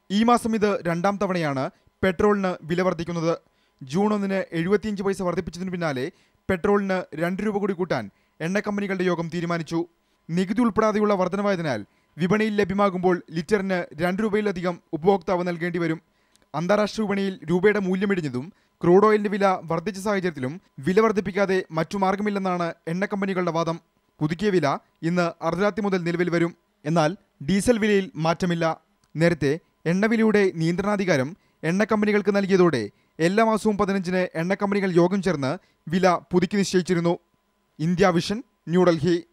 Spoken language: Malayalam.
ഈ മാസം ഇത് രണ്ടാം തവണയാണ് പെട്രോളിന് വില വർദ്ധിക്കുന്നത് ജൂൺ ഒന്നിന് എഴുപത്തിയഞ്ച് പൈസ വർദ്ധിപ്പിച്ചതിനു പിന്നാലെ പെട്രോളിന് രണ്ട് രൂപ കൂടി കൂട്ടാൻ എണ്ണ കമ്പനികളുടെ യോഗം തീരുമാനിച്ചു നികുതി ഉൾപ്പെടാതെയുള്ള വർധനവായതിനാൽ വിപണിയിൽ ലഭ്യമാകുമ്പോൾ ലിറ്ററിന് രണ്ട് രൂപയിലധികം ഉപഭോക്താവ് നൽകേണ്ടി വരും അന്താരാഷ്ട്ര വിപണിയിൽ രൂപയുടെ മൂല്യമിടിഞ്ഞതും ക്രൂഡ് ഓയിലിന്റെ വില വർദ്ധിച്ച സാഹചര്യത്തിലും വില വർദ്ധിപ്പിക്കാതെ മറ്റു മാർഗമില്ലെന്നാണ് എണ്ണ കമ്പനികളുടെ വാദം പുതുക്കിയ വില ഇന്ന് അർദ്ധരാത്രി മുതൽ നിലവിൽ വരും എന്നാൽ ഡീസൽ വിലയിൽ മാറ്റമില്ല നേരത്തെ എണ്ണവിലയുടെ നിയന്ത്രണാധികാരം എണ്ണ കമ്പനികൾക്ക് നൽകിയതോടെ എല്ലാ മാസവും പതിനഞ്ചിന് എണ്ണ കമ്പനികൾ യോഗം ചേർന്ന് വില പുതുക്കി നിശ്ചയിച്ചിരുന്നു ഇന്ത്യ വിഷൻ ന്യൂഡൽഹി